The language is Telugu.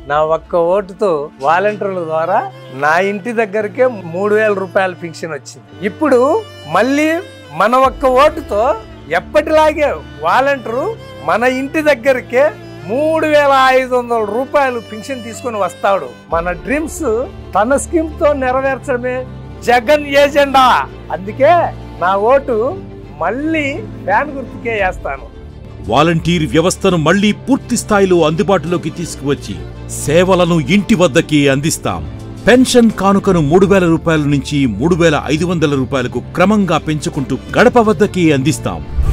నా ఒక్క ఓటుతో వాలంటీర్ల ద్వారా నా ఇంటి దగ్గరికే మూడు వేల రూపాయల పింఛన్ వచ్చింది ఇప్పుడు మళ్ళీ మన ఒక్క ఓటుతో ఎప్పటిలాగే వాలంటీరు మన ఇంటి దగ్గరికే మూడు వేల ఐదు వందల రూపాయలు పింఛన్ తీసుకొని వస్తాడు మన డ్రీమ్స్ తన స్కీమ్ తో నెరవేర్చడమే జగన్ ఏజెండా అందుకే నా ఓటు మళ్ళీ ఫ్యాన్ గుర్తుకే వేస్తాను వాలంటీర్ వ్యవస్థను మళ్లీ పూర్తి స్థాయిలో అందుబాటులోకి తీసుకువచ్చి సేవలను ఇంటి వద్దకే అందిస్తాం పెన్షన్ కానుకను మూడు వేల రూపాయల నుంచి మూడు వేల ఐదు వందల రూపాయలకు క్రమంగా పెంచుకుంటూ గడప వద్దకే అందిస్తాం